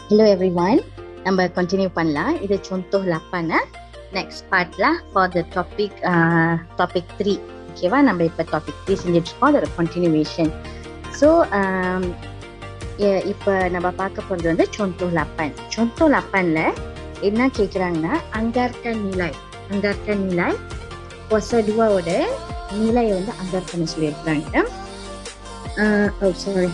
Hello everyone. நம்ம continue பண்ணலாம் இது contoh 8 நெக்ஸ்ட் பார்ட்ல for the topic topic three ஓகேவா நம்ம இப்போ டாபிக் த்ரீ செஞ்சுட்டு இருக்கோம் அதோட கண்டினியூவேஷன் ஸோ இப்போ நம்ம பார்க்க போகிறது வந்து contoh 8 contoh 8ல என்ன கேட்குறாங்கன்னா அங்கார்க்க நிலாய் அங்கார்க்க நிலாய் பொசடுவாவோட நிலையை வந்து அங்கார்க்கன்னு சொல்லியிருக்கிறாங்க oh sorry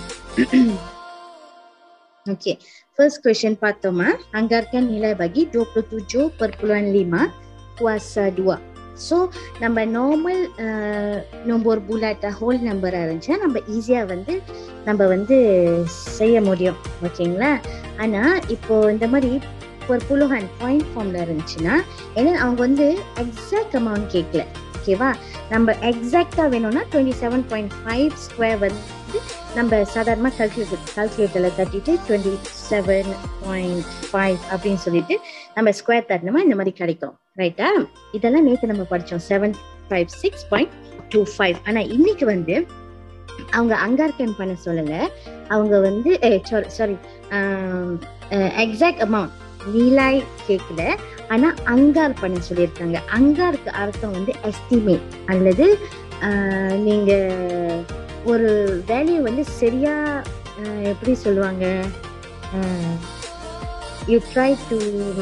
Okey, first question பார்த்தோமா anggarkan nilai bagi 27.5 kuasa 2. So, நம்ம நார்மல் நம்பர் புல்லட் ஹோல் நம்பராக இருந்துச்சுன்னா நம்ம ஈஸியாக வந்து நம்ம வந்து செய்ய முடியும் ஓகேங்களா ஆனால் இப்போ இந்த மாதிரி ஒரு புலுஹான் பாயிண்ட் ஃபார்மில் இருந்துச்சுன்னா ஏன்னா அவங்க வந்து எக்ஸாக்ட் அமௌண்ட் கேட்கல ஓகேவா நம்ம எக்ஸாக்டாக வேணும்னா twenty seven point five square வந்து நம்ம சாதாரணமாக கால்குலேட்டர் கால்குலேட்டரில் தட்டிட்டு டுவெண்ட்டி செவன் பாயிண்ட் ஃபைவ் அப்படின்னு சொல்லிட்டு நம்ம ஸ்கொயர் தட்டினோமா இந்த மாதிரி கிடைக்கும் ரைட்டா இதெல்லாம் நேற்று நம்ம படித்தோம் seven five six point two five ஆனால் இன்னைக்கு வந்து அவங்க அங்கார்கன் பண்ண சொல்லலை அவங்க வந்து சாரி எக்ஸாக்ட் அமௌண்ட் நீலாய் கேட்கல ஆனா அங்கார் பண்ண சொல்லியிருக்காங்க அங்காருக்கு அர்த்தம் வந்து எஸ்டிமேட் அல்லது நீங்க ஒரு வேல்யூ வந்து சரியா எப்படி சொல்லுவாங்க யூ ட்ரை டு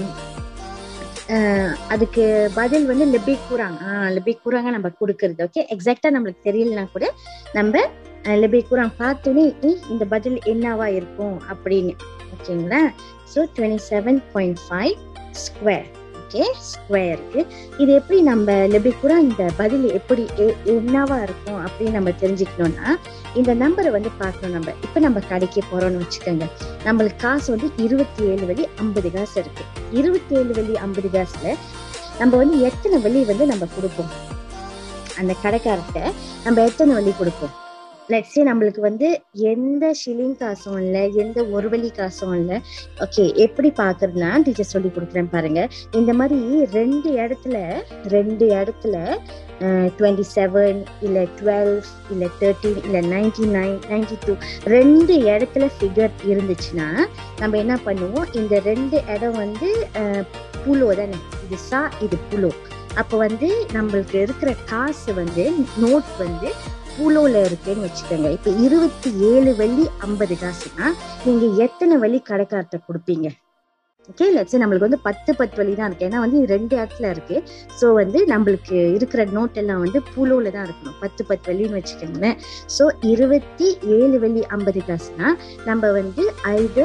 அதுக்கு பதில் வந்து லிபி கூறாங்க ஆஹ் லிபி கூறாங்க நம்ம கொடுக்கறது ஓகே எக்ஸாக்டா நம்மளுக்கு தெரியலனா கூட நம்ம லிபி கூறாங்க பார்த்தோன்னே இந்த பதில் என்னவா இருக்கும் அப்படின்னு ஓகேங்களா so twenty seven point five square okay ஸ்கொயருக்கு இது எப்படி நம்ம லெபிக்குறா இந்த பதில் எப்படி என்னவா இருக்கும் அப்படின்னு நம்ம தெரிஞ்சுக்கணும்னா இந்த நம்பரை வந்து பார்க்கணும் நம்ம இப்போ நம்ம கடைக்கு போறோம்னு வச்சுக்கோங்க நம்மளுக்கு காசு வந்து இருபத்தி ஏழு வழி ஐம்பது காசு இருக்கு இருபத்தி ஏழு வழி ஐம்பது காசுல நம்ம வந்து எத்தனை வழி வந்து நம்ம கொடுப்போம் அந்த கடைக்காரர்கிட்ட நம்ம எத்தனை வழி கொடுப்போம் லெட்ஸே நம்மளுக்கு வந்து எந்த ஷில்லிங் காசும் இல்லை எந்த ஒரு வழி காசும் இல்லை ஓகே எப்படி பாக்குறதுனா டீச்சர் சொல்லி கொடுக்குறேன் பாருங்க இந்த மாதிரி ரெண்டு இடத்துல ரெண்டு இடத்துல டுவெண்ட்டி செவன் இல்லை டுவெல் இல்லை தேர்ட்டீன் இல்லை நைன்டி நைன் நைன்டி டூ ரெண்டு இடத்துல ஃபிகர் இருந்துச்சுன்னா நம்ம என்ன பண்ணுவோம் இந்த ரெண்டு இடம் வந்து புலோ தானே இது சா இது புலோ அப்போ வந்து நம்மளுக்கு இருக்கிற காசு வந்து நோட் வந்து பூலோல இருக்குன்னு வச்சுக்கோங்க இப்ப இருபத்தி ஏழு வெள்ளி ஐம்பது காசுனா நீங்க எத்தனை வெள்ளி கடைக்கார்ட்ட கொடுப்பீங்க ஓகே லட்சம் நம்மளுக்கு வந்து பத்து பத்து வழி தான் இருக்கு ஏன்னா வந்து ரெண்டு இடத்துல இருக்கு ஸோ வந்து நம்மளுக்கு இருக்கிற நோட் எல்லாம் வந்து பூலோல தான் இருக்கணும் பத்து பத்து வெள்ளின்னு வச்சுக்கோங்களேன் ஸோ இருபத்தி ஏழு வெள்ளி ஐம்பது காசுனா நம்ம வந்து ஐது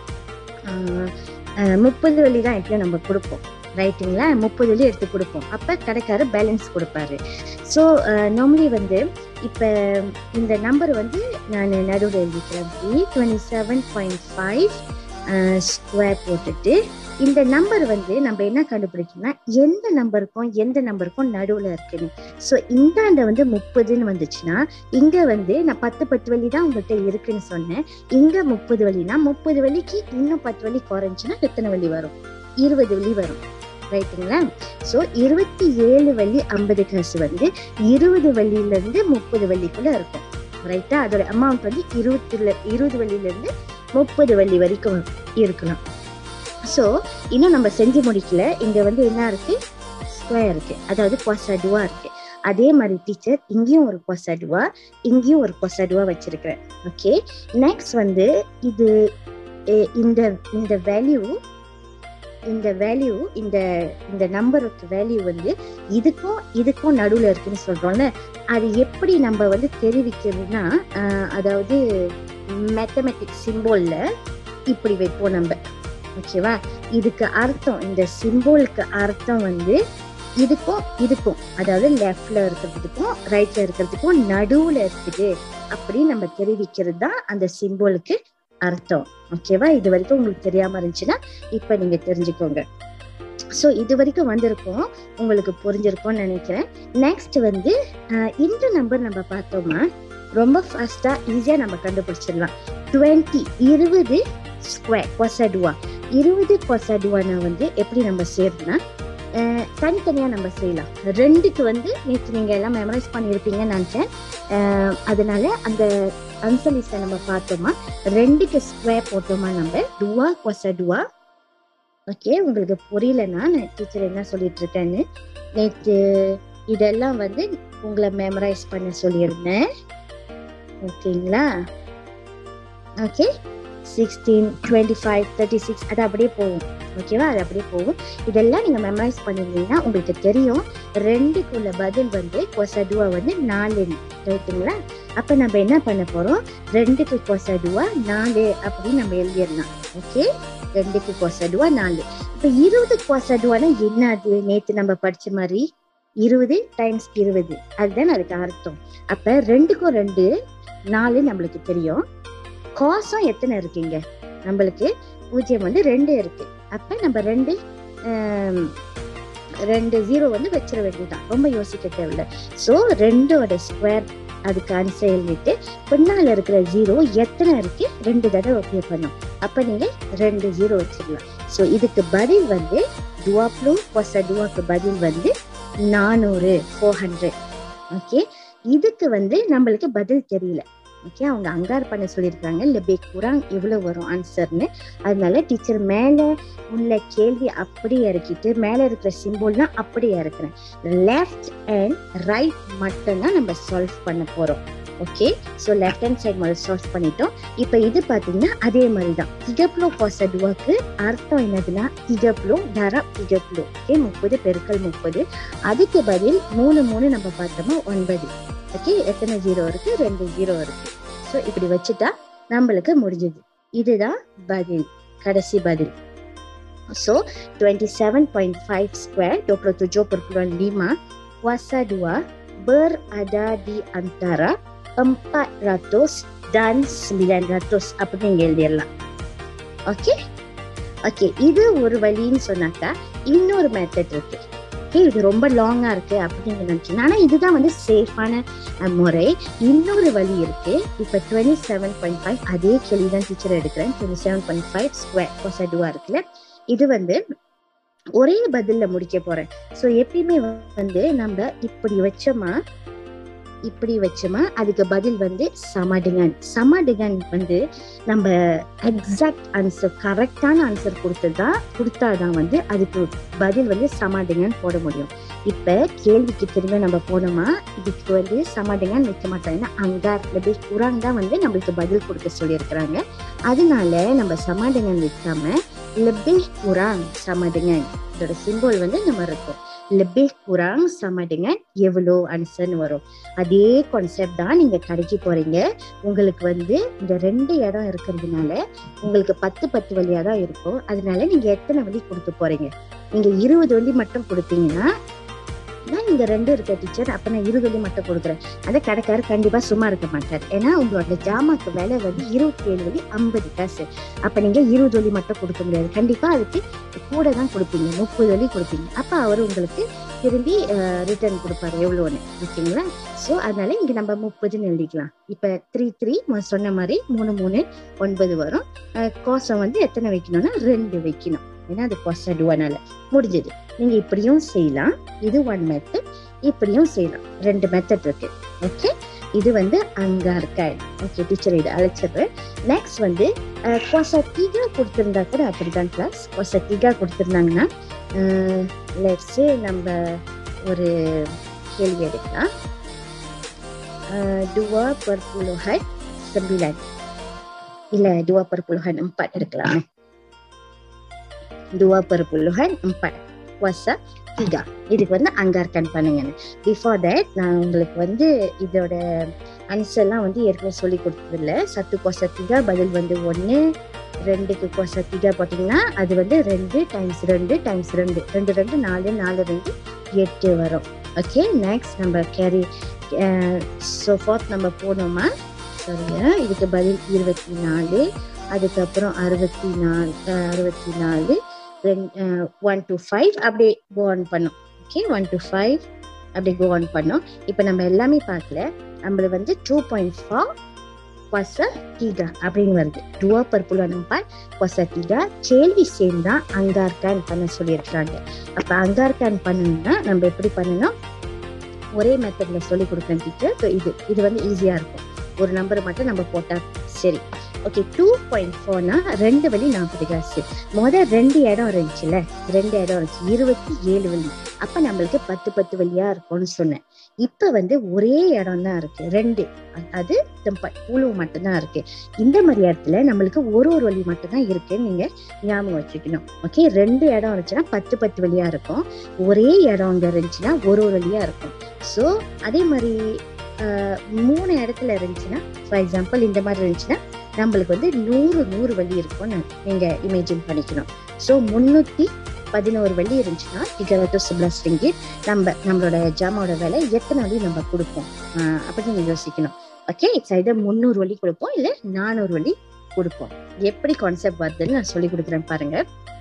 முப்பது வெள்ளி தான் எப்படியும் நம்ம கொடுப்போம் ரைட்டுங்களா முப்பது வெள்ளி எடுத்து கொடுப்போம் அப்போ கடைக்காரர் பேலன்ஸ் கொடுப்பாரு ஸோ நார்மலி வந்து இப்போ இந்த நம்பர் வந்து நான் நடுவில் எழுதிக்கிறேன் twenty seven point five square போட்டுட்டு இந்த நம்பர் வந்து நம்ம என்ன கண்டுபிடிக்கணும்னா எந்த நம்பருக்கும் எந்த நம்பருக்கும் நடுவில் இருக்குன்னு ஸோ இந்தாண்ட வந்து முப்பதுன்னு வந்துச்சுன்னா இங்கே வந்து நான் பத்து பத்து வழி தான் உங்கள்கிட்ட இருக்குன்னு சொன்னேன் இங்கே முப்பது வழினா முப்பது வழிக்கு இன்னும் பத்து வழி குறைஞ்சுன்னா எத்தனை வழி வரும் இருபது வழி வரும் ரைட்டுங்களா ஸோ இருபத்தி ஏழு வள்ளி ஐம்பது காசு வந்து இருபது வள்ளியில இருந்து முப்பது வள்ளிக்குள்ள இருக்கும் ரைட்டா அதோட அமௌண்ட் வந்து இருபத்துல இருபது வள்ளியில இருந்து முப்பது வள்ளி வரைக்கும் இருக்கணும் ஸோ இன்னும் நம்ம செஞ்சு முடிக்கல இங்க வந்து என்ன இருக்கு ஸ்கொயர் இருக்கு அதாவது கொசடுவா இருக்கு அதே மாதிரி டீச்சர் இங்கேயும் ஒரு கொசடுவா இங்கேயும் ஒரு கொசடுவா வச்சிருக்கிறேன் ஓகே நெக்ஸ்ட் வந்து இது இந்த இந்த வேல்யூ இந்த வேல்யூ இந்த இந்த நம்பருக்கு வேல்யூ வந்து இதுக்கும் இதுக்கும் நடுவில் இருக்குன்னு சொல்றோம்ல அது எப்படி நம்ம வந்து தெரிவிக்கிறதுனா அதாவது மேத்தமெட்டிக் சிம்போல்ல இப்படி வைப்போம் நம்ம ஓகேவா இதுக்கு அர்த்தம் இந்த சிம்போலுக்கு அர்த்தம் வந்து இதுக்கும் இதுக்கும் அதாவது லெஃப்ட்ல இருக்கிறதுக்கும் ரைட்ல இருக்கிறதுக்கும் நடுவுல இருக்குது அப்படின்னு நம்ம தெரிவிக்கிறது தான் அந்த சிம்போலுக்கு அர்த்தம் ஓகேவா இது வரைக்கும் உங்களுக்கு தெரியாம இருந்துச்சுன்னா இப்ப நீங்க தெரிஞ்சுக்கோங்க ஸோ இது வரைக்கும் வந்திருக்கோம் உங்களுக்கு புரிஞ்சிருக்கும்னு நினைக்கிறேன் நெக்ஸ்ட் வந்து இந்த நம்பர் நம்ம பார்த்தோமா ரொம்ப ஃபாஸ்டா ஈஸியா நம்ம கண்டுபிடிச்சிடலாம் டுவெண்ட்டி இருபது ஸ்கொயர் கொசடுவா இருபது கொசடுவானா வந்து எப்படி நம்ம சேர்னா தனித்தனியா நம்ம செய்யலாம் ரெண்டுக்கு வந்து நேற்று நீங்க எல்லாம் மெமரைஸ் பண்ணியிருப்பீங்கன்னு நினைச்சேன் அஹ் அதனால அந்த ஆன்சர் லிஸ்ட்டை நம்ம பார்த்தோமா ரெண்டுக்கு ஸ்கொயர் போட்டோமா நம்ம டுவா கொச டுவா ஓகே உங்களுக்கு புரியலன்னா நான் டீச்சர் என்ன சொல்லிட்டு இருக்கேன்னு நேற்று இதெல்லாம் வந்து உங்களை மெமரைஸ் பண்ண சொல்லியிருந்தேன் ஓகேங்களா okay sixteen twenty five thirty six அது அப்படியே போகும் ஓகேவா அது அப்படியே போகும் இதெல்லாம் நீங்க மெமரைஸ் பண்ணிருந்தீங்கன்னா உங்களுக்கு தெரியும் ரெண்டுக்குள்ள பதில் வந்து கொசடுவா வந்து நாலு ரைட்டுங்களா அப்ப நம்ம என்ன பண்ண போறோம் ரெண்டுக்கு கொசடுவா நாலு அப்படின்னு நம்ம எழுதிடலாம் ஓகே ரெண்டுக்கு கொசடுவா நாலு இப்ப இருபது கொசடுவானா என்ன அது நேத்து நம்ம படிச்ச மாதிரி இருபது டைம்ஸ் இருபது அதுதான் அதுக்கு அர்த்தம் அப்ப ரெண்டுக்கும் ரெண்டு நாலு நம்மளுக்கு தெரியும் காசும் எத்தனை இருக்குங்க நம்மளுக்கு பூஜ்ஜியம் வந்து ரெண்டு இருக்கு அப்ப நம்ம ரெண்டு ஆம், ரெண்டு ஜீரோ வந்து வச்சிட வேண்டியதுதான் ரொம்ப யோசிக்க தேவையில்ல ஸோ ரெண்டோட ஸ்கொயர் அதுக்கு ஆன்சர் எழுதிட்டு பின்னால இருக்கிற ஜீரோ எத்தனை இருக்கு ரெண்டு தடவை அப்ளை பண்ணும் அப்ப நீங்க ரெண்டு ஜீரோ வச்சிடலாம் ஸோ இதுக்கு பதில் வந்து டுவாப்ளூ கொச டுவாக்கு பதில் வந்து நானூறு ஃபோர் ஹண்ட்ரட் ஓகே இதுக்கு வந்து நம்மளுக்கு பதில் தெரியல ஓகே அவங்க அங்கார் பண்ண சொல்லியிருக்காங்க லெபே குராங் எவ்வளவு வரும் ஆன்சர்னு அதனால டீச்சர் மேல உள்ள கேள்வி அப்படியே இறக்கிட்டு மேல இருக்கிற சிம்பிள்லாம் அப்படியே இறக்குறேன் லெஃப்ட் அண்ட் ரைட் மட்டும்தான் நம்ம சால்வ் பண்ண போறோம் okay so left hand side முதல்ல சால்வ் பண்ணிட்டோம் இப்போ இது பார்த்தீங்கன்னா அதே மாதிரி தான் திகப்ளோ பாசடுவாக்கு அர்த்தம் என்னதுன்னா திகப்ளோ தரா திகப்ளோ ஓகே முப்பது பெருக்கல் முப்பது அதுக்கு பதில் மூணு மூணு நம்ம பார்த்தோமா ஒன்பது ஓகே எத்தனை ஜீரோ இருக்கு ரெண்டு ஜீரோ இருக்கு ஸோ இப்படி வச்சுட்டா நம்மளுக்கு முடிஞ்சது இதுதான் பதில் கடைசி பதில் so twenty seven point five square dua puluh tujuh perpuluhan lima kuasa dua berada di antara 400 dan 900 அப்படின்னு நீங்க எழுதிடலாம் ஓகே ஓகே இது ஒரு வழின்னு சொன்னாக்கா இன்னொரு மெத்தட் இருக்கு ஓகே இது ரொம்ப லாங்கா இருக்கு அப்படின்னு நினைச்சீங்க ஆனா இதுதான் வந்து சேஃபான அஹ், முறை இன்னொரு வழி இருக்கு இப்ப டுவெண்ட்டி செவன் பாயிண்ட் ஃபைவ் அதே கேள்வி தான் டீச்சர் எடுக்கிறேன் twenty seven point five square கொசடுவா இருக்குல்ல இது வந்து ஒரே பதில்ல முடிக்க போறேன் சோ எப்பயுமே வந்து நம்ம இப்படி வச்சோமா இப்படி வச்சோமா அதுக்கு பதில் வந்து சமடுங்கன் சமடுங்கன் வந்து நம்ம எக்ஸாக்ட் ஆன்சர் கரெக்டான ஆன்சர் கொடுத்ததா கொடுத்தாதான் வந்து அதுக்கு பதில் வந்து சமாடுங்கன்னு போட முடியும் இப்ப கேள்விக்கு திரும்ப நம்ம போனோமா இதுக்கு வந்து சமாடுங்கன்னு வைக்க மாட்டோம் ஏன்னா அங்கார் லபி குரான் தான் வந்து நம்மளுக்கு பதில் கொடுக்க சொல்லியிருக்கிறாங்க அதனால நம்ம சமாடுங்கன் வைக்காம லெபே குராங் சமடுங்கன் இதோட சிம்பிள் வந்து நம்ம இருக்கும் லெபே குராங் சமடுங்கன் எவ்வளோ ஆன்சர்னு வரும் அதே கான்செப்ட் தான் நீங்க கடைக்கு போறீங்க உங்களுக்கு வந்து இந்த ரெண்டு இடம் இருக்கிறதுனால உங்களுக்கு பத்து பத்து வழியா தான் இருக்கும் அதனால நீங்க எத்தனை வழி கொடுத்து போறீங்க நீங்க இருபது வழி மட்டும் கொடுத்தீங்கன்னா நான் இங்க ரெண்டு இருக்க டீச்சர் அப்ப நான் இருபது வழி மட்டும் கொடுக்குறேன் அந்த கடைக்காரர் கண்டிப்பா சும்மா இருக்க மாட்டார் ஏன்னா உங்களோட ஜாமாக்கு விலை வந்து இருபத்தி ஏழு வழி ஐம்பது காசு அப்ப நீங்க இருபது வழி மட்டும் கொடுக்க முடியாது கண்டிப்பா அதுக்கு கூட தான் கொடுப்பீங்க முப்பது வழி கொடுப்பீங்க அப்ப அவர் உங்களுக்கு திரும்பி ரிட்டர்ன் கொடுப்பாரு எவ்வளோன்னு ஓகேங்களா ஸோ அதனால இங்க நம்ம முப்பதுன்னு எழுதிக்கலாம் இப்ப த்ரீ த்ரீ சொன்ன மாதிரி மூணு மூணு ஒன்பது வரும் அஹ் கோசம் வந்து எத்தனை வைக்கணும்னா ரெண்டு வைக்கணும் ஏன்னா அது கொசடுவனால முடிஞ்சது நீங்க இப்படியும் செய்யலாம் இது ஒன் மெத்தட் இப்படியும் செய்யலாம் ரெண்டு மெத்தட் இருக்கு ஓகே இது வந்து அங்கார்காய் ஓகே டீச்சர் இது அழைச்சிடுறேன் நெக்ஸ்ட் வந்து கொச தீகா கொடுத்துருந்தா கூட அப்படிதான் கிளாஸ் கொச தீகா கொடுத்துருந்தாங்கன்னா லெட்ஸு நம்ம ஒரு கேள்வி எடுக்கலாம் Uh, dua perpuluhan sembilan. இல்ல dua perpuluhan empat எடுக்கலாம் dua perpuluhan empat kuasa tiga இதுக்கு வந்து அங்கார்கன் பண்ணுங்க பிஃபோர் தட் நான் உங்களுக்கு வந்து இதோட ஆன்சர்லாம் வந்து ஏற்கனவே சொல்லி கொடுத்ததில்ல சத்து கொச திகா பதில் வந்து ஒன்று ரெண்டுக்கு கொச திகா போட்டிங்கன்னா அது வந்து ரெண்டு டைம்ஸ் ரெண்டு டைம்ஸ் ரெண்டு ரெண்டு ரெண்டு நாலு நாலு ரெண்டு எட்டு வரும் ஓகே நெக்ஸ்ட் நம்ம கேரி ஸோ ஃபோர்த் நம்ம போனோமா சரியா இதுக்கு பதில் இருபத்தி நாலு அதுக்கப்புறம் அறுபத்தி நாலு அஹ், அறுபத்தி நாலு ஒன் டு ஃபைவ் அப்படியே கோ ஆன் பண்ணோம் ஓகே ஒன் டு ஃபைவ் அப்படியே கோ ஆன் பண்ணோம் இப்போ நம்ம எல்லாமே பார்க்கல நம்மள வந்து two point four kuasa tiga அப்படின்னு வருது dua perpuluhan empat kuasa tiga கேள்வி சேர்ந்தா அங்கார்கான் பண்ண சொல்லியிருக்கிறாங்க அப்ப அங்கார்கான் பண்ணணும்னா நம்ம எப்படி பண்ணணும் ஒரே மெத்தட்ல சொல்லி கொடுக்குறேன் டீச்சர் இது இது வந்து ஈஸியா இருக்கும் ஒரு நம்பரை மட்டும் நம்ம போட்டா சரி ஓகே டூ பாயிண்ட் ஃபோர்னா ரெண்டு வழி நாற்பது காசு முத ரெண்டு இடம் இருந்துச்சுல ரெண்டு இடம் இருந்துச்சு இருபத்தி ஏழு வழி அப்ப நம்மளுக்கு பத்து பத்து வழியா இருக்கும்னு சொன்னேன் இப்ப வந்து ஒரே இடம் தான் இருக்கு ரெண்டு அ- அது புழு மட்டும்தான் இருக்கு இந்த மாதிரி இடத்துல நம்மளுக்கு ஒரு ஒரு வழி மட்டும்தான் இருக்குன்னு நீங்க ஞாபகம் வச்சுக்கணும் ஓகே ரெண்டு இடம் இருந்துச்சுன்னா பத்து பத்து வழியா இருக்கும் ஒரே இடம் அங்க இருந்துச்சுன்னா ஒரு ஒரு வழியா இருக்கும் ஸோ அதே மாதிரி ஆஹ், மூணு இடத்துல இருந்துச்சுன்னா ஃபார் எக்ஸாம்பிள் இந்த மாதிரி இருந்துச்சுன்னா நம்மளுக்கு வந்து நூறு நூறு வழி இருக்கும்னு நீங்க இமேஜின் பண்ணிக்கணும் ஸோ முன்னூத்தி பதினோரு வழி இருந்துச்சுன்னா டிகரட்டோ சிப்ளஸ் ரிங்கிட் நம்ம நம்மளோட ஜாமாவோட விலை எத்தனை வழி நம்ம கொடுப்போம் ஆஹ் அப்படின்னு நீங்க யோசிக்கணும் ஓகே இட்ஸ் ஐதர் முந்நூறு வழி கொடுப்போம் இல்ல நானூறு வழி கொடுப்போம் எப்படி கான்செப்ட் வருதுன்னு நான் சொல்லி கொடுக்குறேன் பாருங்க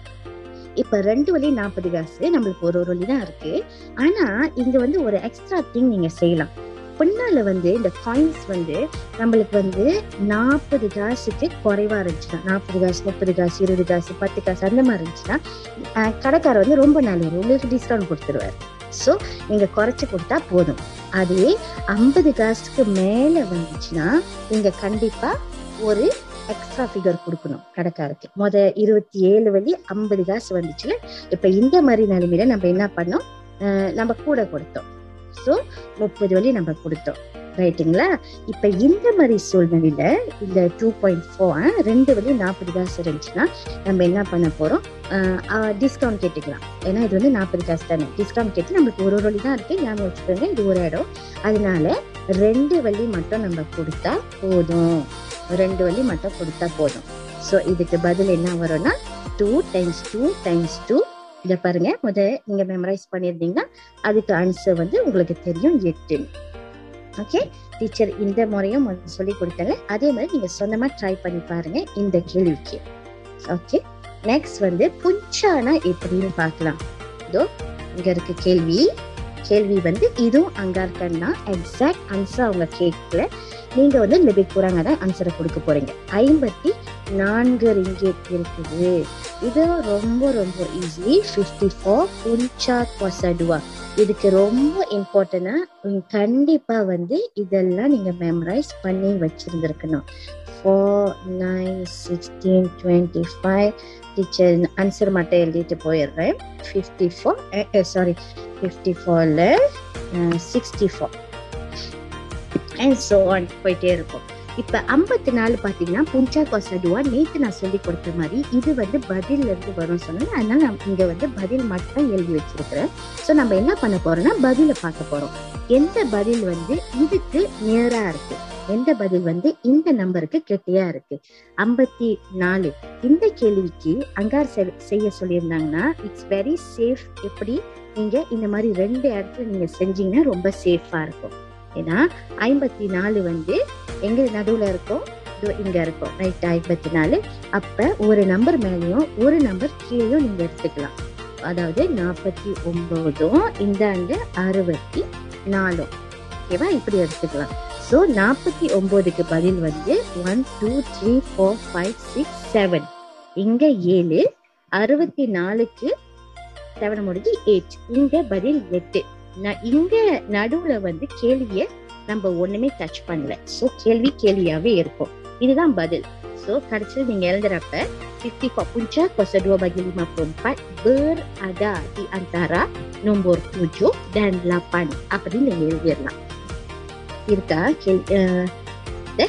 இப்ப ரெண்டு வழி நாற்பது காசு நம்மளுக்கு ஒரு ஒரு வழி தான் இருக்கு ஆனா இங்க வந்து ஒரு எக்ஸ்ட்ரா திங் நீங்க செய்யலாம் பின்னால வந்து இந்த காயின்ஸ் வந்து நம்மளுக்கு வந்து நாற்பது காசுக்கு குறைவா இருந்துச்சுன்னா நாற்பது காசு முப்பது காசு இருபது காசு பத்து காசு அந்த மாதிரி இருந்துச்சுன்னா அஹ் கடைக்காரர் வந்து ரொம்ப நல்லவர் உங்களுக்கு டிஸ்கவுண்ட் கொடுத்துருவாரு ஸோ நீங்க குறைச்சு கொடுத்தா போதும் அதே ஐம்பது காசுக்கு மேல வந்துச்சுன்னா நீங்க கண்டிப்பா ஒரு எக்ஸ்ட்ரா ஃபிகர் கொடுக்கணும் கடைக்காருக்கு முத இருபத்தி ஏழு வழி ஐம்பது காசு வந்துச்சுல இப்ப இந்த மாதிரி நிலைமையில நம்ம என்ன பண்ணோம் அஹ் நம்ம கூட கொடுத்தோம் ஸோ முப்பது வழி நம்ம கொடுத்தோம் ரைட்டுங்களா இப்ப இந்த மாதிரி சூழ்நிலையில இந்த டூ பாயிண்ட் ஃபோர் ரெண்டு வழி நாற்பது காசு இருந்துச்சுன்னா நம்ம என்ன பண்ண போறோம் டிஸ்கவுண்ட் கேட்டுக்கலாம் ஏன்னா இது வந்து நாற்பது காசு தானே டிஸ்கவுண்ட் கேட்டு நம்மளுக்கு ஒரு ஒரு வழி தான் இருக்கு ஞாபகம் வச்சுக்கோங்க இது ஒரு இடம் அதனால ரெண்டு வழி மட்டும் நம்ம கொடுத்தா போதும் ரெண்டு வழி மட்டும் கொடுத்தா போதும் ஸோ இதுக்கு பதில் என்ன வரும்னா two times two times two இதை பாருங்க முத நீங்க மெமரைஸ் பண்ணியிருந்தீங்கன்னா அதுக்கு ஆன்சர் வந்து உங்களுக்கு தெரியும் எட்டு ஓகே டீச்சர் இந்த முறையும் முதல்ல சொல்லி கொடுத்தல அதே மாதிரி நீங்க சொந்தமா ட்ரை பண்ணி பாருங்க இந்த கேள்விக்கு ஓகே நெக்ஸ்ட் வந்து புஞ்சானா எப்படின்னு பார்க்கலாம் இதோ இங்க இருக்கு கேள்வி கேள்வி வந்து இதுவும் அங்கார்கன்னா எக்ஸாக்ட் ஆன்சர் அவங்க கேட்கல நீங்க வந்து லிபிக் கூறாங்க தான் ஆன்சரை கொடுக்க போறீங்க ஐம்பத்தி நான்கு ரிங்கேட் இருக்குது இது ரொம்ப ரொம்ப ஈஸி ஃபிஃப்டி ஃபோர் புன்சா கொசடுவா இதுக்கு ரொம்ப இம்பார்ட்டன்டா கண்டிப்பா வந்து இதெல்லாம் நீங்க மெமரைஸ் பண்ணி வச்சிருந்திருக்கணும் four nine sixteen twenty five teacher answer மட்டும் எழுதிட்டு போயிடுறேன் ஃபிஃப்டி ஃபோர் சாரி ஃபிஃப்டி ஃபோர்ல sixty four and so on போயிட்டே இருக்கும் இப்ப ஐம்பத்தி நாலு பாத்தீங்கன்னா புஞ்சா கொசடுவா நேத்து நான் சொல்லி கொடுத்த மாதிரி இது வந்து பதில்ல இருந்து வரும் சொன்னேன் அதனால நான் இங்க வந்து பதில் மட்டும் எழுதி வச்சிருக்கிறேன் ஸோ நம்ம என்ன பண்ண போறோம்னா பதில பார்க்க போறோம் எந்த பதில் வந்து இதுக்கு நேரா இருக்கு எந்த பதில் வந்து இந்த நம்பருக்கு கெட்டியா இருக்கு ஐம்பத்தி நாலு இந்த கேள்விக்கு அங்கார் செ- செய்ய சொல்லியிருந்தாங்கன்னா இட்ஸ் வெரி சேஃப் எப்படி நீங்க இந்த மாதிரி ரெண்டு இடத்துல நீங்க செஞ்சீங்கன்னா ரொம்ப சேஃபா இருக்கும் ஏன்னா ஐம்பத்தி நாலு வந்து எங்க நடுவுல இருக்கும் இதோ இங்க இருக்கும் ரைட் ஐம்பத்தி நாலு அப்ப ஒரு நம்பர் மேலேயும் ஒரு நம்பர் கீழேயும் நீங்க எடுத்துக்கலாம் அதாவது நாற்பத்தி ஒன்பதும் இந்த ஆண்டு அறுபத்தி நாலும் ஓகேவா இப்படி எடுத்துக்கலாம் ஸோ நாற்பத்தி ஒன்பதுக்கு பதில் வந்து one two three four five six seven இங்க ஏழு அறுபத்தி நாலுக்கு செவன் முடிஞ்சு எயிட் இங்க பதில் எட்டு ந- இங்க நடுவுல வந்து கேள்விய நம்ம ஒண்ணுமே டச் பண்ணல சோ கேள்வி கேள்வியாவே இருக்கும் இதுதான் பதில் சோ கடைசியில் நீங்க எழுதுறப்ப 54 punca kuasa 2 bagi 54 berada di antara nombor 7 dan 8 அப்படின்னு நீங்க எழுதிடலாம் இருக்கா கேள் அஹ், இது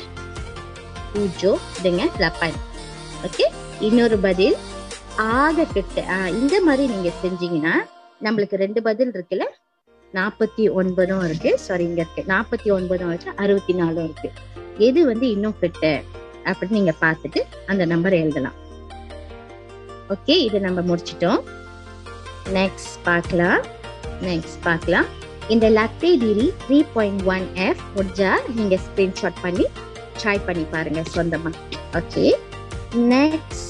7 dengan 8 ஓகே இன்னொரு பதில் ஆக கிட்ட ஆஹ், இந்த மாதிரி நீங்க செஞ்சீங்கன்னா நம்மளுக்கு ரெண்டு பதில் இருக்குல்ல நாற்பத்தி ஒன்பதும் இருக்கு சாரி இங்க இருக்கு நாற்பத்தி ஒன்பதும் இருக்கு அறுபத்தி நாலும் இருக்கு எது வந்து இன்னும் கிட்ட அப்படின்னு நீங்க பார்த்துட்டு அந்த நம்பரை எழுதலாம் ஓகே இது நம்ம முடிச்சிட்டோம் நெக்ஸ்ட் பார்க்கலாம் நெக்ஸ்ட் பார்க்கலாம் இந்த லத்தே டிரி த்ரீ பாயிண்ட் ஒன் எஃப் முடிஞ்சா நீங்க ஸ்கிரீன்ஷாட் பண்ணி ட்ரை பண்ணி பாருங்க சொந்தமா ஓகே நெக்ஸ்ட்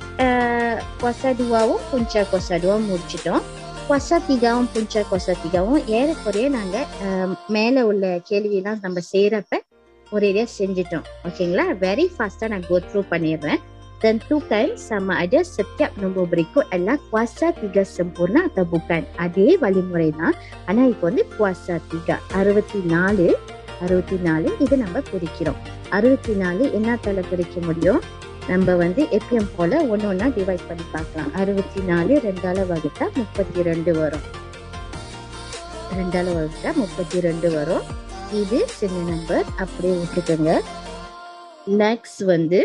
கொசா துவாவும் புஞ்சா கொசா துவாவும் முடிச்சிட்டோம் கொசா திகாவும் புஞ்சா கொசா திகாவும் ஏறக்குறைய நாங்க அஹ், மேல உள்ள கேள்வியெல்லாம் நம்ம செய்யறப்ப ஒரேடியா செஞ்சிட்டோம் ஓகேங்களா வெரி ஃபாஸ்டா நான் கோ த்ரூ பண்ணிடுறேன் tentukan sama ada setiap nombor berikut adalah kuasa tiga sempurna atau bukan. அதே வழிமுறை தான் ஆனா இப்போ வந்து குவாசா திகா அறுபத்தி நாலு அறுபத்தி நாலு இது நம்ம பிரிக்கிறோம் அறுபத்தி நாலு என்னத்தால பிரிக்க முடியும் நம்ம வந்து எப்பயும் போல ஒன்று ஒன்றா டிவைட் பண்ணி பார்க்கலாம் அறுபத்தி நாலு ரெண்டால வகுத்தா முப்பத்தி ரெண்டு வரும் ரெண்டால வகுத்தா முப்பத்தி ரெண்டு வரும் இது சின்ன நம்பர் அப்படியே விட்டுக்கோங்க நெக்ஸ்ட் வந்து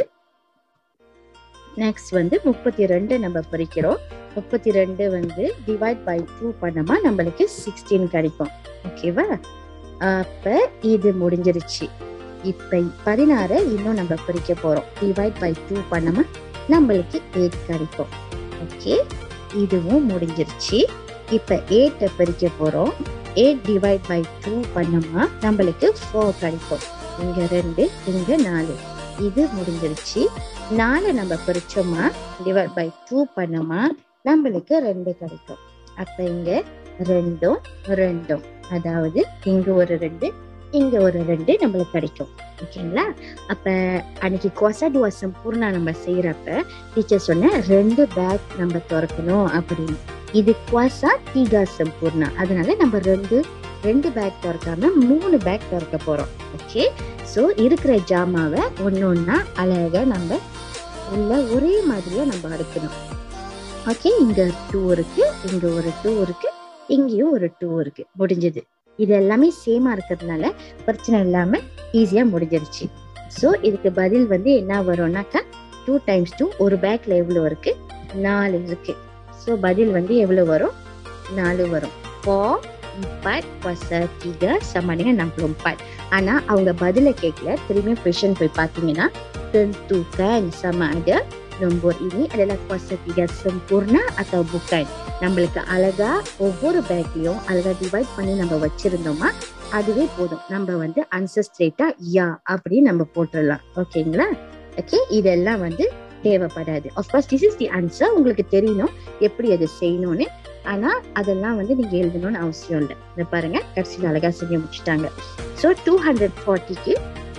நெக்ஸ்ட் வந்து முப்பத்தி ரெண்டு நம்ம பிரிக்கிறோம் முப்பத்தி ரெண்டு வந்து டிவைட் பை டூ பண்ணோமா நம்மளுக்கு சிக்ஸ்டீன் கிடைக்கும் ஓகேவா அப்ப இது முடிஞ்சிருச்சு இப்ப பதினாறு இன்னும் நம்ம பிரிக்க போறோம் டிவைட் பை டூ பண்ணோமா நம்மளுக்கு எயிட் கிடைக்கும் ஓகே இதுவும் முடிஞ்சிருச்சு இப்ப எயிட்டை பிரிக்க போறோம் எயிட் டிவைட் பை டூ பண்ணோமா நம்மளுக்கு ஃபோர் கிடைக்கும் இங்க ரெண்டு இங்க நாலு இது முடிஞ்சிருச்சு நாலு நம்ம பிரிச்சோமா டிவைட் பை டூ பண்ணோமா நம்மளுக்கு ரெண்டு கிடைக்கும் அப்ப இங்க ரெண்டும் ரெண்டும் அதாவது இங்க ஒரு ரெண்டு இங்க ஒரு ரெண்டு நம்மளுக்கு கிடைக்கும் ஓகேங்களா அப்ப அன்னைக்கு கொசடு சம்பூர்ணா நம்ம செய்யறப்ப டீச்சர் சொன்ன ரெண்டு பேக் நம்ம திறக்கணும் அப்படின்னு இது குவாசா தீகா சம்பூர்ணா அதனால நம்ம ரெண்டு ரெண்டு பேக் திறக்காம மூணு பேக் திறக்க போறோம் ஓகே ஸோ இருக்கிற ஜாமாவை ஒன்று ஒன்றா அழகா நம்ம உள்ள ஒரே மாதிரியா நம்ம அடுக்கணும் ஓகே இங்க டூ இருக்கு இங்க ஒரு டூ இருக்கு இங்கேயும் ஒரு டூ இருக்கு முடிஞ்சது இது எல்லாமே சேமா இருக்கிறதுனால பிரச்சனை இல்லாம ஈஸியா முடிஞ்சிருச்சு ஸோ இதுக்கு பதில் வந்து என்ன வரும்னாக்கா டூ டைம்ஸ் டூ ஒரு பேக்ல எவ்வளவு இருக்கு நாலு இருக்கு ஸோ பதில் வந்து எவ்வளவு வரும் நாலு வரும் போ empat kuasa tiga sama dengan 64 ஆனா அவங்க பதில கேட்கல திரும்பியும் கொஷன் போய் பார்த்தீங்கன்னா tentukan sama ada nombor ini adalah kuasa tiga sempurna atau bukan நம்மளுக்கு அழகா ஒவ்வொரு பேக்லயும் அழகா டிவைட் பண்ணி நம்ம வச்சிருந்தோமா அதுவே போதும் நம்ம வந்து ஆன்சர் ஸ்ட்ரெயிட்டா யா அப்படின்னு நம்ம போட்டுடலாம் ஓகேங்களா ஓகே இதெல்லாம் வந்து தேவைப்படாது of course this is the answer உங்களுக்கு தெரியணும் எப்படி அதை செய்யணும்னு ஆனா அதெல்லாம் வந்து நீங்க எழுதணும்னு அவசியம் இல்லை இதை பாருங்க கடைசியில் அழகா செஞ்சு முடிச்சுட்டாங்க ஸோ டூ ஹண்ட்ரட் ஃபார்ட்டிக்கு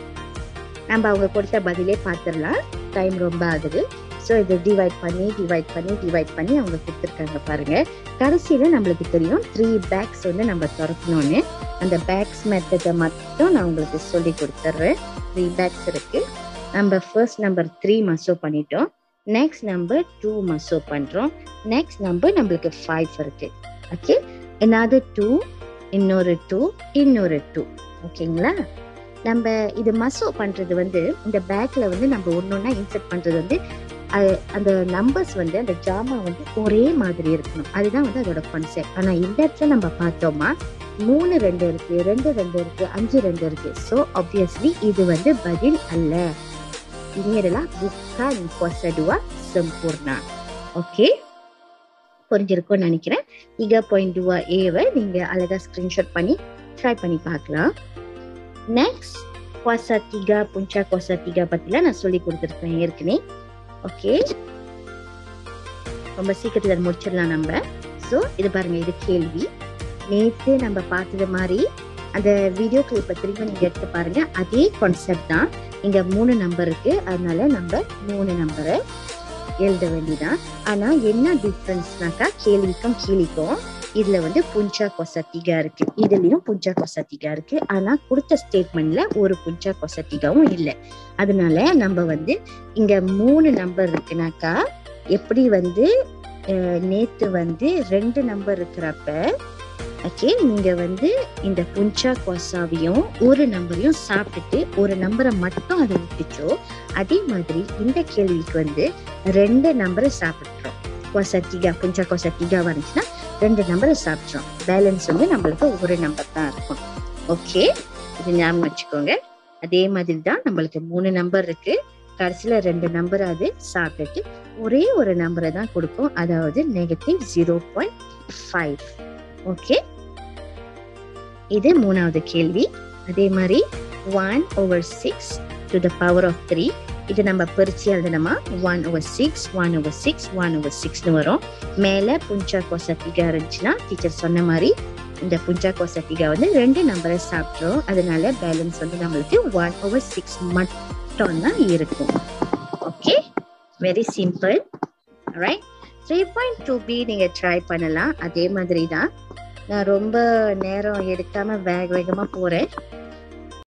நம்ம அவங்க கொடுத்த பதிலே பார்த்துடலாம் டைம் ரொம்ப ஆகுது ஸோ இதை டிவைட் பண்ணி டிவைட் பண்ணி டிவைட் பண்ணி அவங்க கொடுத்துருக்காங்க பாருங்க கடைசியில நம்மளுக்கு தெரியும் த்ரீ பேக்ஸ் வந்து நம்ம திறக்கணும்னு அந்த பேக்ஸ் மெத்தடை மட்டும் நான் உங்களுக்கு சொல்லி கொடுத்துட்றேன் த்ரீ பேக்ஸ் இருக்கு நம்ம ஃபர்ஸ்ட் நம்பர் த்ரீ மசோ பண்ணிட்டோம் நெக்ஸ்ட் நம்பர் டூ மசோ பண்றோம் நெக்ஸ்ட் நம்பர் நம்மளுக்கு ஃபைவ் இருக்கு ஓகே என்னது டூ இன்னொரு டூ இன்னொரு டூ ஓகேங்களா நம்ம இது மசோ பண்றது வந்து இந்த பேக்ல வந்து நம்ம ஒன்னொன்னா இன்செர்ட் பண்றது வந்து அந்த நம்பர்ஸ் வந்து அந்த ஜாமா வந்து ஒரே மாதிரி இருக்கணும் அதுதான் வந்து அதோட கான்செப்ட் ஆனா இந்த இடத்துல நம்ம பார்த்தோமா மூணு ரெண்டு இருக்கு ரெண்டு ரெண்டு இருக்கு அஞ்சு ரெண்டு இருக்கு ஸோ ஆப்வியஸ்லி இது வந்து பதில் அல்ல ini adalah bukan kuasa dua sempurna. Okay புரிஞ்சிருக்கும்னு நினைக்கிறேன் tiga பாயிண்ட் டூ ஏவை நீங்க அழகா ஸ்கிரீன்ஷாட் பண்ணி ட்ரை பண்ணி பார்க்கலாம் நெக்ஸ்ட் குவாசா திகா புஞ்சா குவாசா திகா பத்தில நான் சொல்லி கொடுத்துருக்கேன் ஏற்கனவே ஓகே ரொம்ப சீக்கிரத்துல முடிச்சிடலாம் நம்ம ஸோ இது பாருங்க இது கேள்வி நேத்து நம்ம பார்த்தது மாதிரி அந்த வீடியோ கிளிப்பை திரும்ப நீங்க எடுத்து பாருங்க அதே கான்செப்ட் தான் இங்க மூணு நம்பர் இருக்கு அதனால நம்ம மூணு நம்பரை எழுத வேண்டியதான் ஆனா என்ன டிஃப்ரென்ஸ்னாக்கா கேள்விக்கும் கீழிக்கும் இதுல வந்து புஞ்சா கொசத்திகா இருக்கு இதுலயும் புஞ்சா கொசத்திகா இருக்கு ஆனா கொடுத்த ஸ்டேட்மெண்ட்ல ஒரு புஞ்சா கொசத்திகாவும் இல்லை அதனால நம்ம வந்து இங்க மூணு நம்பர் இருக்குனாக்கா எப்படி வந்து நேத்து வந்து ரெண்டு நம்பர் இருக்கிறப்ப ஓகே நீங்க வந்து இந்த புஞ்சா கொசாவையும் ஒரு நம்பரையும் சாப்பிட்டுட்டு ஒரு நம்பரை மட்டும் அதை விட்டுச்சோ அதே மாதிரி இந்த கேள்விக்கு வந்து ரெண்டு நம்பரை சாப்பிட்றோம் கொசத்திகா புஞ்சா கொசத்திகா வந்துச்சுன்னா ரெண்டு நம்பரை சாப்பிட்றோம் பேலன்ஸ் வந்து நம்மளுக்கு ஒரு நம்பர் தான் இருக்கும் ஓகே இது ஞாபகம் வச்சுக்கோங்க அதே மாதிரி தான் நம்மளுக்கு மூணு நம்பர் இருக்கு கடைசியில ரெண்டு நம்பர் அது சாப்பிட்டுட்டு ஒரே ஒரு நம்பரை தான் கொடுக்கும் அதாவது negative zero point five okay இது மூணாவது கேள்வி அதே மாதிரி one over six to the power of three இது நம்ம பிரிச்சு எழுதணுமா one over six one over six one over சிக்ஸ்னு வரும் மேலே புஞ்சா கொசத்திகா இருந்துச்சுன்னா டீச்சர் சொன்ன மாதிரி இந்த புஞ்சா கோசட்டிகா வந்து ரெண்டு நம்பரை சாப்பிட்றோம் அதனால பேலன்ஸ் வந்து நம்மளுக்கு ஒன் ஓவர் சிக்ஸ் மட்டும் தான் இருக்கும் okay very simple right three point two B நீங்க ட்ரை பண்ணலாம் அதே மாதிரி தான் நான் ரொம்ப நேரம் எடுக்காம வேக வேகமா போறேன்